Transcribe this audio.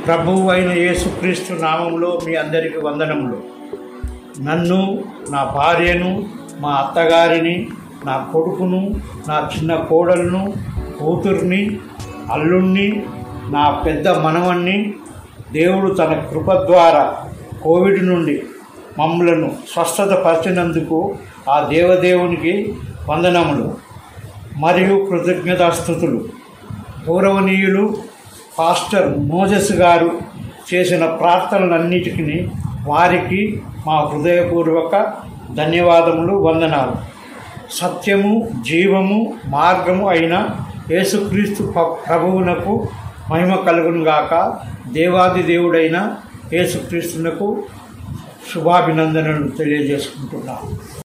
ప్రభువు అయిన యేసుక్రీస్తు నామంలో మీ అందరికీ వందనములు నన్ను నా భార్యను మా అత్తగారిని నా కొడుకును నా చిన్న కోడలను కూతుర్ని అల్లుణ్ణి నా పెద్ద మనవణ్ణి దేవుడు తన కృప ద్వారా కోవిడ్ నుండి మమ్మలను స్వస్థత పరిచినందుకు ఆ దేవదేవునికి వందనములు మరియు కృతజ్ఞతాస్థుతులు గౌరవనీయులు పాస్టర్ మోజెస్ గారు చేసిన ప్రార్థనలన్నిటికీ వారికి మా హృదయపూర్వక ధన్యవాదములు వందనాలు సత్యము జీవము మార్గము అయిన యేసుక్రీస్తు ప- ప్రభువునకు మహిమ కలుగును గాక దేవాది దేవుడైన యేసుక్రీస్తునకు శుభాభినందనలు తెలియజేసుకుంటున్నాను